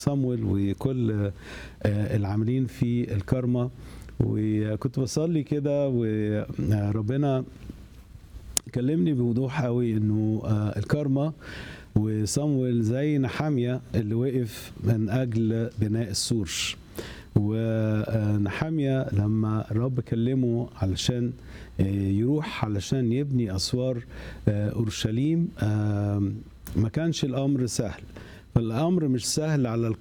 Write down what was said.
صامويل وكل آه، العاملين في الكارما وكنت بصلي كده وربنا كلمني بوضوح قوي انه آه، الكارما وصامويل زي نحامية اللي وقف من اجل بناء السور ونحامية لما الرب كلمه علشان آه، يروح علشان يبني اسوار آه، اورشليم آه، ما كانش الامر سهل فالامر مش سهل على